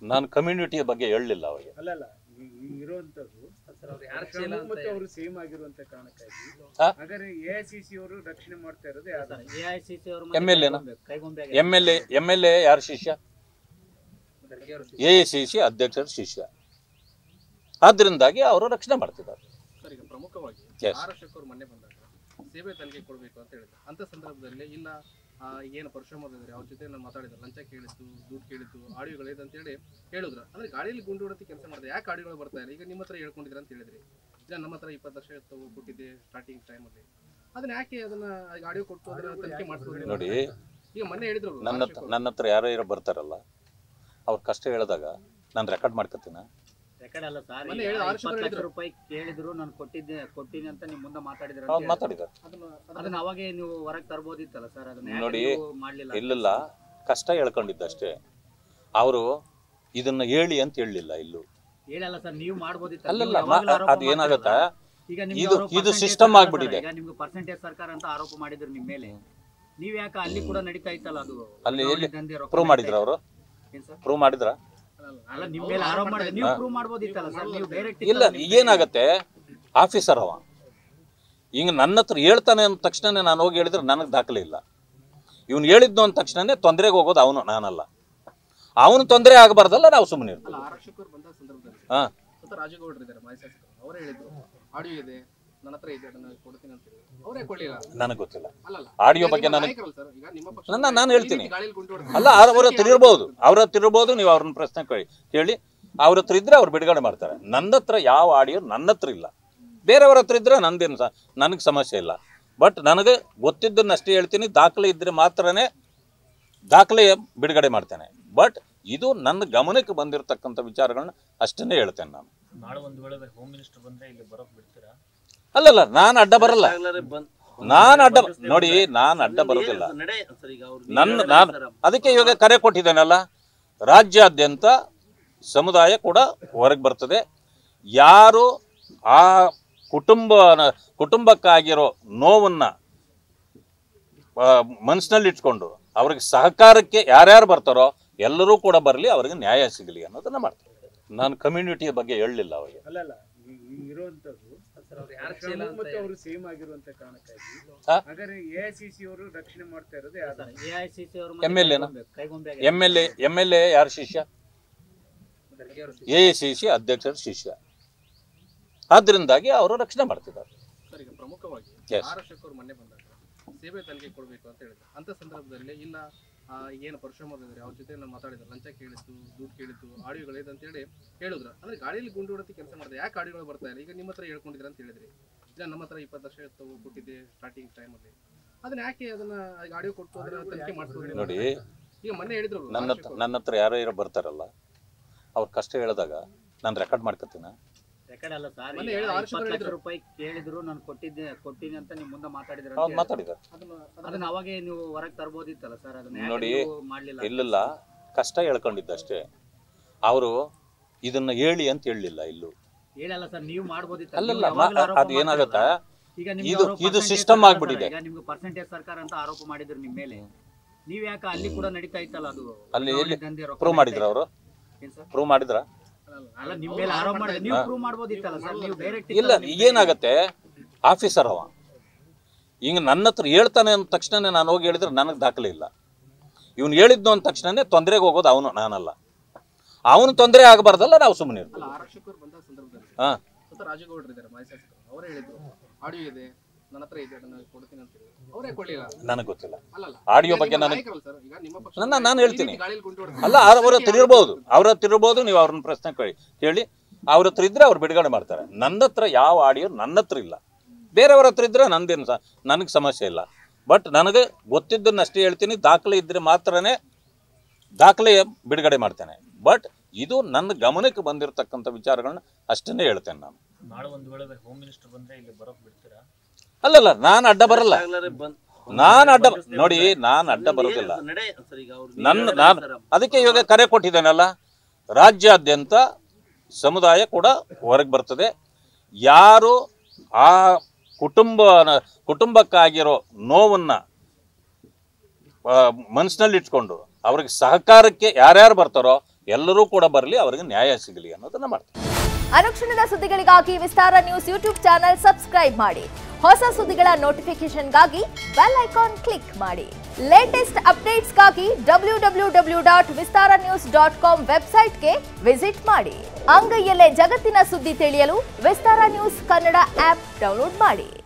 ನಾನು ಕಮ್ಯುನಿಟಿಯ ಬಗ್ಗೆ ಹೇಳಲಿಲ್ಲ ಅವರಿಗೆ ಅಲ್ಲಲ್ಲ ಈ- ಈ ಇರುವಂತದ್ದು ಶ್ರಮ ಮತ್ತು ಅವರು ಸೇಮ್ ಆಗಿರುವಂತ ಕಾರಣಕ್ಕಾಗಿ ಹಾ? ಹಾಗಾದ್ರೆ ಎ ಐ ಸಿ ಸಿ ಅವರು ರಕ್ಷಣೆ ಮಾಡ್ತಾ ಇರೋದು ಯಾರು ಎಐಸಿಸಿ ಅವರು MLA ನ? ಕೈಗೊಂಬೆ M L A M L A ಯಾರ ಶಿಷ್ಯ ಎ ಸಿ ಸಿ ಅಧ್ಯಕ್ಷರ ಶಿಷ್ಯ ಆದ್ರಿಂದಾಗಿ ಅವರು ರಕ್ಷಣೆ ಮಾಡ್ತಿದ್ದಾರೆ ಸರ್ ಈಗ ಪ್ರಮುಖವಾಗಿ Yes. ಆರ್ ಅಶೋಕ್ ಅವರು ಮೊನ್ನೆ ಬಂದಾಗ ಸೇವೆ ತನಿಖೆ ಕೊಡಬೇಕು ಅಂತ ಹೇಳಿದ್ರು ಅಂತ ಸಂದರ್ಭದಲ್ಲಿ ಇಲ್ಲ ಆ, ಏನು ಪರಶುರಾಮ್ ಇದ್ದಾರೆ ಅವ್ರ ಜೊತೆ ನಾನು ಮಾತಾಡಿದ್ರು ಲಂಚ ಕೇಳಿತ್ತು ದುಡ್ಡು ಕೇಳಿತ್ತು ಆಡಿಯೋಗಳಿದೆ ಅಂತ ಹೇಳಿ ಹೇಳಿದ್ರು ಅಂದ್ರೆ ಗಾಡಿಯಲ್ಲಿ ಗುಂಡು ಹೊಡೆದು ಕೆಲಸ ಮಾಡಿದೆ ಯಾಕೆ ಆಡಿಯೋಗಳು ಬರ್ತಾ ಇಲ್ಲ ಈಗ ನಿಮ್ಮ ಹತ್ರ ಹೇಳ್ಕೊಂಡಿದ್ದೀರ ಅಂತ ಹೇಳಿದ್ರಿ ಇಲ್ಲ ನಮ್ಮ ಹತ್ರ ಇಪ್ಪತ್ತು ಲಕ್ಷ ತಗೋ ಕೊಟ್ಟಿದ್ದೆ ಸ್ಟಾರ್ಟಿಂಗ್ ಟೈಮಲ್ಲಿ ಅದನ್ನ ಯಾಕೆ ಅದನ್ನ ಆಡಿಯೋ ಕೊಟ್ಟು ಅದನ್ನ ತನಿಖೆ ಮಾಡಿಸ್ಬೋದು ನೋಡಿ ಈಗ ಮೊನ್ನೆ ಹೇಳಿದ್ರು ನನ್ನ ಹತ್ರ ನನ್ನ ಹತ್ರ ಯಾರೋ ಯಾರೋ ಬರ್ತಾರಲ್ಲ ಅವ್ರ ಕಷ್ಟ ಹೇಳಿದಾಗ ನಾನು ರೆಕಾರ್ಡ್ ಮಾಡ್ಕೊತೀನ ರೆಕಾರ್ಡ್ ಅಲ್ಲ ಸರ್ ಮೊನ್ನೆ ಹೇಳಿದ ಆರು ಇಪ್ಪತ್ತು ಲಕ್ಷ ಹೇಳಿದ್ರು. ರೂಪಾಯಿ ಕೇಳಿದ್ರು ನಾನು ಕೊಟ್ಟಿದ್ದೆ ಕೊಟ್ಟಿನಿ ಅಂತ ನಿಮ್ ಮುಂದೆ ಮಾತಾಡಿದ್ರ ಅವ್ರು ಮಾತಾಡಿದ್ದಾರೆ ಅದನ್ನ ಅದನ್ನ ಅವಾಗೆ ನೀವು ಹೊರಗೆ ತರ್ಬೋದಿತ್ತಲ್ಲ ಸರ್ ಅದನ್ನ ಯಾಕೆ ನೋಡಿ, ನೀವು ಮಾಡ್ಲಿಲ್ಲ ಇಲ್ಲಿಲ್ಲ ಕಷ್ಟ ಹೇಳ್ಕೊಂಡಿದ್ದಷ್ಟೇ ಅವರು ಇದನ್ನ ಹೇಳಿ ಅಂತ ಹೇಳಲಿಲ್ಲ ಇಲ್ಲೂ ಹೇಳಲ್ಲ ಸರ್ ನೀವು ಮಾಡ್ಬೋದಿತ್ತಲ್ಲ ಅಲ್ಲಲ್ಲ ನೀವು ಯಾವಾಗ್ಲೂ ಮಾ- ಆರೋಪ ಅದು ಏನಾಗತ್ತಾ ಮಾಡ್ತಿರಲ್ಲ. ಈಗ ನಿಮ್ಗೆ ಇದು- ಅವರು ಇದು percentage system ಸರ್ಕಾರ ಆಗ್ಬಿಟ್ಟಿದೆ. ಈಗ ನಿಮ್ಗೆ ಪರ್ಸೆಂಟೇಜ್ ಸರ್ಕಾರ ಅಂತ ಆರೋಪ ಮಾಡಿದ್ರು ನಿಮ್ ಮೇಲೆ ನೀವ್ ಯಾಕೆ ಅಲ್ಲಿ ಕೂಡ ನಡೀತಾ ಇತ್ತಲ್ಲ ಅದು ಅಲ್ಲಿ ಎಲ್ಲಿ ದಂಧೆ ರೊಕ್ಕ ಪ್ರೂವ್ ಮಾಡಿದ್ರ ಅವರು ಏನ್ ಸರ್? ಪ್ರೂವ್ ಮಾಡಿದ್ರ ಅಲ್ಲ ನಿಮ್ ಮೇಲೆ ಆರೋಪ ಮಾಡಿದ್ರೆ ನೀವು ಪ್ರೂವ್ ಮಾಡ್ಬೋದಿತ್ತಲ್ಲ ಸರ್ ನೀವು ಡೈರೆಕ್ಟ್ ಇಲ್ಲ ಈಗೇನಾಗತ್ತೆ ಆಫೀಸರ್ ಅವ ಈಗ ನನ್ನ ಹತ್ರ ಹೇಳ್ತಾನೆ ಅಂದ ತಕ್ಷಣ ನಾನು ಹೋಗಿ ಹೇಳಿದ್ರೆ ನನಗೆ ದಾಖಲೆ ಇಲ್ಲ ಇವನು ಹೇಳಿದ್ದು ಅಂದ ತಕ್ಷಣನೇ ತೊಂದರೆಗೆ ಹೋಗೋದು ಅವನು ನಾನಲ್ಲ ಅವನು ತೊಂದರೆ ಆಗಬಾರ್ದಲ್ಲ ನಾವು ಸುಮ್ಮನೆ ಅಲ್ಲ ಆರ್ ಅಶೋಕ್ ಅವರು ಬಂದ ಸಂದರ್ಭದಲ್ಲಿ ಹಾ ಸ್ವತಃ ರಾಜಗೌಡರು ಇದ್ದಾರೆ ಮಾಜಿ ಶಾಸಕರು ಅವರೇ ಹೇಳಿದ್ರು ಆಡಿಯೋ ಇದೆ ನನ್ನ ಹತ್ರ ಇದೆ ಅದನ್ನ ಕೊಡ್ತೀನಿ ಅಂತ ಹೇಳಿ ಅವರೇ ಕೊಡ್ಲಿಲ್ಲ ನನಗೆ ಗೊತ್ತಿಲ್ಲ ಅಲ್ಲಲ್ಲ ಆಡಿಯೋ ಈಗ ಬಗ್ಗೆ ನಿಮ್ಮ ನನಗೆ ನಾಯಕರಲ್ಲ ಸರ್ ಈಗ ನಿಮ್ಮ ಪಕ್ಷ ನನ್ನ ನಾನು ಹೇಳ್ತೀನಿ ಗಾಳಿಯಲ್ಲಿ ಗುಂಡು ಹೊಡೆದು ಅಲ್ಲ ಅವ್ರ ಹತ್ರ ಇರ್ಬೋದು ಅವ್ರ ಹತ್ರ ಇರ್ಬೋದು ನೀವು ಅವ್ರನ್ನ ಪ್ರಶ್ನೆ ಕೇಳಿ ಕೇಳಿ ಅವ್ರ ಹತ್ರ ಇದ್ರೆ ಅವ್ರು ಬಿಡುಗಡೆ ಮಾಡ್ತಾರೆ ನನ್ನ ಹತ್ರ ಯಾವ ಆಡಿಯೋ ನನ್ನ ಹತ್ರ ಇಲ್ಲ ಬೇರೆಯವ್ರ ಹತ್ರ ಇದ್ರೆ ನಂದೇನು ಸಹ ನನಗೆ ಸಮಸ್ಯೆ ಇಲ್ಲ ಬಟ್ ನನಗೆ ಗೊತ್ತಿದ್ದನ್ನಷ್ಟೇ ಹೇಳ್ತೀನಿ ದಾಖಲೆ ಇದ್ರೆ ಮಾತ್ರನೇ ದಾಖಲೆ ಬಿಡುಗಡೆ ಮಾಡ್ತೇನೆ ಬಟ್ ಇದು ನನ್ನ ಗಮನಕ್ಕೆ ಬಂದಿರತಕ್ಕಂಥ ವಿಚಾರಗಳನ್ನ ಅಷ್ಟನ್ನೇ ಹೇಳ್ತೇನೆ ನಾನು ನಾಳೆ ಒಂದು ವೇಳೆ ಹೋಮ್ ಮಿನಿಸ್ಟರ್ ಬಂದ್ರೆ ಇಲ್ಲಿ ಬರೋಕ್ ಬಿಡ್ತೀರಾ ಅಲ್ಲಲ್ಲ ನಾನು ಅಡ್ಡ ಬರಲ್ಲ ನಾನು ಅಡ್ಡ ನೋಡಿ ನಾನು ಅಡ್ಡ ಬರೋದಿಲ್ಲ ನನ್ನ ನಾನು ಅದಕ್ಕೆ ಇವಾಗ ಕರೆ ಕೊಟ್ಟಿದ್ದೇನಲ್ಲ ರಾಜ್ಯಾದ್ಯಂತ ಸಮುದಾಯ ಕೂಡ ಹೊರಗೆ ಬರ್ತದೆ ಯಾರು ಆ ಕುಟುಂಬ ಕುಟುಂಬಕ್ಕಾಗಿರೋ ನೋವನ್ನು ಮನಸ್ಸಿನಲ್ಲಿ ಇಟ್ಕೊಂಡು ಅವ್ರಿಗೆ ಸಹಕಾರಕ್ಕೆ ಯಾರ್ಯಾರು ಬರ್ತಾರೋ ಎಲ್ಲರೂ ಕೂಡ ಬರಲಿ ಅವ್ರಿಗೆ ನ್ಯಾಯ ಸಿಗಲಿ ಅನ್ನೋದನ್ನ ಮಾಡ್ತಾರೆ ನಾನು ಕಮ್ಯುನಿಟಿಯ ಬಗ್ಗೆ ಹೇಳಲಿಲ್ಲ ಅವರಿಗೆ ಅಲ್ಲಲ್ಲ ಈ- ಈ ಇರುವಂತದ್ದು ಶ್ರಮ ಮತ್ತು ಅವರು ಸೇಮ್ ಆಗಿರುವಂತ ಕಾರಣಕ್ಕಾಗಿ ಹಾ? ಹಾಗಾದ್ರೆ ಎ ಐ ಸಿ ಸಿ ಅವರು ರಕ್ಷಣೆ ಮಾಡ್ತಾ ಇರೋದು ಯಾರು ಎಐಸಿಸಿ ಅವರು MLA ನ? ಕೈಗೊಂಬೆ M L A M L A ಯಾರ ಶಿಷ್ಯ ಎ ಸಿ ಸಿ ಅಧ್ಯಕ್ಷರ ಶಿಷ್ಯ ಆದ್ರಿಂದಾಗಿ ಅವರು ರಕ್ಷಣೆ ಮಾಡ್ತಿದ್ದಾರೆ ಸರ್ ಈಗ ಪ್ರಮುಖವಾಗಿ Yes. ಆರ್ ಅಶೋಕ್ ಅವರು ಮೊನ್ನೆ ಬಂದಾಗ ಸೇವೆ ತನಿಖೆ ಕೊಡಬೇಕು ಅಂತ ಹೇಳಿದ್ರು ಅಂತ ಸಂದರ್ಭದಲ್ಲಿ ಇಲ್ಲ ಆ, ಏನು ಪರಶುರಾಮ್ ಇದ್ದಾರೆ ಅವ್ರ ಜೊತೆ ನಾನು ಮಾತಾಡಿದ್ರು ಲಂಚ ಕೇಳಿತ್ತು ದುಡ್ಡು ಕೇಳಿತ್ತು ಆಡಿಯೋಗಳಿದೆ ಅಂತ ಹೇಳಿ ಹೇಳಿದ್ರು ಅಂದ್ರೆ ಗಾಡಿಯಲ್ಲಿ ಗುಂಡು ಹೊಡೆದು ಕೆಲಸ ಮಾಡಿದೆ ಯಾಕೆ ಆಡಿಯೋಗಳು ಬರ್ತಾ ಇಲ್ಲ ಈಗ ನಿಮ್ಮ ಹತ್ರ ಹೇಳ್ಕೊಂಡಿದ್ದೀರ ಅಂತ ಹೇಳಿದ್ರಿ ಇಲ್ಲ ನಮ್ಮ ಹತ್ರ ಇಪ್ಪತ್ತು ಲಕ್ಷ ತಗೋ ಕೊಟ್ಟಿದ್ದೆ ಸ್ಟಾರ್ಟಿಂಗ್ ಟೈಮಲ್ಲಿ ಅದನ್ನ ಯಾಕೆ ಅದನ್ನ ಆಡಿಯೋ ಕೊಟ್ಟು ಅದನ್ನ ತನಿಖೆ ಮಾಡಿಸ್ಬೋದು ನೋಡಿ ಈಗ ಮೊನ್ನೆ ಹೇಳಿದ್ರು ನನ್ನ ಹತ್ರ ನನ್ನ ಹತ್ರ ಯಾರೋ ಯಾರೋ ಬರ್ತಾರಲ್ಲ ಅವ್ರ ಕಷ್ಟ ಹೇಳಿದಾಗ ನಾನು ರೆಕಾರ್ಡ್ ಮಾಡ್ಕೊತೀನ ರೆಕಾರ್ಡ್ ಅಲ್ಲ ಸರ್ ಮೊನ್ನೆ ಹೇಳಿದ ಆರು ಇಪ್ಪತ್ತು ಲಕ್ಷ ಹೇಳಿದ್ರು. ರೂಪಾಯಿ ಕೇಳಿದ್ರು ನಾನು ಕೊಟ್ಟಿದ್ದೆ ಕೊಟ್ಟಿನಿ ಅಂತ ನಿಮ್ ಮುಂದೆ ಮಾತಾಡಿದ್ರ ಅವ್ರು ಮಾತಾಡಿದ್ದಾರೆ ಅದನ್ನ ಅದನ್ನ ಅವಾಗೆ ನೀವು ಹೊರಗೆ ತರ್ಬೋದಿತ್ತಲ್ಲ ಸರ್ ಅದನ್ನ ಯಾಕೆ ನೋಡಿ, ನೀವು ಮಾಡ್ಲಿಲ್ಲ ಇಲ್ಲಿಲ್ಲ ಕಷ್ಟ ಹೇಳ್ಕೊಂಡಿದ್ದಷ್ಟೇ ಅವರು ಇದನ್ನ ಹೇಳಿ ಅಂತ ಹೇಳಲಿಲ್ಲ ಇಲ್ಲೂ ಹೇಳಲ್ಲ ಸರ್ ನೀವು ಮಾಡ್ಬೋದಿತ್ತಲ್ಲ ಅಲ್ಲಲ್ಲ ನೀವು ಯಾವಾಗ್ಲೂ ಮಾ- ಆರೋಪ ಅದು ಏನಾಗತ್ತಾ ಮಾಡ್ತಿರಲ್ಲ. ಈಗ ನಿಮ್ಗೆ ಇದು- ಅವರು ಇದು percentage system ಸರ್ಕಾರ ಆಗ್ಬಿಟ್ಟಿದೆ. ಈಗ ನಿಮ್ಗೆ ಪರ್ಸೆಂಟೇಜ್ ಸರ್ಕಾರ ಅಂತ ಆರೋಪ ಮಾಡಿದ್ರು ನಿಮ್ ಮೇಲೆ ನೀವ್ ಯಾಕೆ ಅಲ್ಲಿ ಕೂಡ ನಡೀತಾ ಇತ್ತಲ್ಲ ಅದು ಅಲ್ಲಿ ಎಲ್ಲಿ ದಂಧೆ ರೊಕ್ಕ ಪ್ರೂವ್ ಮಾಡಿದ್ರ ಅವರು ಏನ್ ಸರ್? ಪ್ರೂವ್ ಮಾಡಿದ್ರ ಅಲ್ಲ ನಿಮ್ ಮೇಲೆ ಆರೋಪ ಮಾಡಿದ್ರೆ ನೀವು ಪ್ರೂವ್ ಮಾಡ್ಬೋದಿತ್ತಲ್ಲ ಸರ್ ನೀವು ಡೈರೆಕ್ಟ್ ಇಲ್ಲ ಈಗೇನಾಗತ್ತೆ ಆಫೀಸರ್ ಅವ ಈಗ ನನ್ನ ಹತ್ರ ಹೇಳ್ತಾನೆ ಅಂದ ತಕ್ಷಣ ನಾನು ಹೋಗಿ ಹೇಳಿದ್ರೆ ನನಗೆ ದಾಖಲೆ ಇಲ್ಲ ಇವನು ಹೇಳಿದ್ದು ಅಂದ ತಕ್ಷಣನೇ ತೊಂದರೆಗೆ ಹೋಗೋದು ಅವನು ನಾನಲ್ಲ ಅವನು ತೊಂದರೆ ಆಗಬಾರ್ದಲ್ಲ ನಾವು ಸುಮ್ಮನೆ ಅಲ್ಲ ಆರ್ ಅಶೋಕ್ ಅವರು ಬಂದ ಸಂದರ್ಭದಲ್ಲಿ ಹಾ ಸ್ವತಃ ರಾಜಗೌಡರು ಇದ್ದಾರೆ ಮಾಜಿ ಶಾಸಕರು ಅವರೇ ಹೇಳಿದ್ರು ಆಡಿಯೋ ಇದೆ ನನ್ನ ಹತ್ರ ಇದೆ ಅದನ್ನ ಕೊಡ್ತೀನಿ ಅಂತ ಹೇಳಿ ಅವರೇ ಕೊಡ್ಲಿಲ್ಲ ನನಗೆ ಗೊತ್ತಿಲ್ಲ ಅಲ್ಲಲ್ಲ ಆಡಿಯೋ ಈಗ ಬಗ್ಗೆ ನಿಮ್ಮ ನನಗೆ ನಾಯಕರಲ್ಲ ಸರ್ ಈಗ ನಿಮ್ಮ ಪಕ್ಷ ನನ್ನ ನಾನು ಹೇಳ್ತೀನಿ ಗಾಳಿಯಲ್ಲಿ ಗುಂಡು ಹೊಡೆದು ಅಲ್ಲ ಅವ್ರ ಹತ್ರ ಇರ್ಬೋದು ಅವ್ರ ಹತ್ರ ಇರ್ಬೋದು ನೀವು ಅವ್ರನ್ನ ಪ್ರಶ್ನೆ ಕೇಳಿ ಕೇಳಿ ಅವ್ರ ಹತ್ರ ಇದ್ರೆ ಅವ್ರು ಬಿಡುಗಡೆ ಮಾಡ್ತಾರೆ ನನ್ನ ಹತ್ರ ಯಾವ ಆಡಿಯೋ ನನ್ನ ಹತ್ರ ಇಲ್ಲ ಬೇರೆಯವ್ರ ಹತ್ರ ಇದ್ರೆ ನಂದೇನು ಸಹ ನನಗೆ ಸಮಸ್ಯೆ ಇಲ್ಲ ಬಟ್ ನನಗೆ ಗೊತ್ತಿದ್ದನ್ನಷ್ಟೇ ಹೇಳ್ತೀನಿ ದಾಖಲೆ ಇದ್ರೆ ಮಾತ್ರನೇ ದಾಖಲೆ ಬಿಡುಗಡೆ ಮಾಡ್ತೇನೆ ಬಟ್ ಇದು ನನ್ನ ಗಮನಕ್ಕೆ ಬಂದಿರತಕ್ಕಂಥ ವಿಚಾರಗಳನ್ನ ಅಷ್ಟನ್ನೇ ಹೇಳ್ತೇನೆ ನಾನು ನಾಳೆ ಒಂದು ವೇಳೆ ಹೋಮ್ ಮಿನಿಸ್ಟರ್ ಬಂದ್ರೆ ಇಲ್ಲಿ ಬರೋಕ್ ಬಿಡ್ತೀರಾ ಅಲ್ಲಲ್ಲ ನಾನು ಅಡ್ಡ ಬರಲ್ಲ ನಾನು ಅಡ್ಡ ನೋಡಿ ನಾನು ಅಡ್ಡ ಬರೋದಿಲ್ಲ ನನ್ನ ನಾನು ಅದಕ್ಕೆ ಇವಾಗ ಕರೆ ಕೊಟ್ಟಿದ್ದೇನಲ್ಲ ರಾಜ್ಯಾದ್ಯಂತ ಸಮುದಾಯ ಕೂಡ ಹೊರಗೆ ಬರ್ತದೆ ಯಾರು ಆ ಕುಟುಂಬ ಕುಟುಂಬಕ್ಕಾಗಿರೋ ನೋವನ್ನು ಮನಸ್ಸಿನಲ್ಲಿ ಇಟ್ಕೊಂಡು ಅವ್ರಿಗೆ ಸಹಕಾರಕ್ಕೆ ಯಾರ್ಯಾರು ಬರ್ತಾರೋ ಎಲ್ಲರೂ ಕೂಡ ಬರಲಿ ಅವರಿಗೆ ನ್ಯಾಯ ಸಿಗಲಿ ಅನ್ನೋದನ್ನ ಮಾಡ್ತೀವಿ ಅನುಕ್ಷಣದ ಸುದ್ದಿಗಳಿಗಾಗಿ Vistara news YouTube channel subscribe ಮಾಡಿ ಹೊಸ ಸುದ್ದಿಗಳ ನೋಟಿಫಿಕೇಶನ್ಗಾಗಿ ಬೆಲ್ ಐಕಾನ್ ಕ್ಲಿಕ್ ಮಾಡಿ ಲೇಟೆಸ್ಟ್ ಅಪ್ಡೇಟ್ಸ್ಗಾಗಿ W W W dot Vistara news dot com ವೆಬ್ಸೈಟ್ಗೆ ವಿಸಿಟ್ ಮಾಡಿ ಅಂಗೈಯಲ್ಲೇ ಜಗತ್ತಿನ ಸುದ್ದಿ ತಿಳಿಯಲು Vistara news Kannada app download ಮಾಡಿ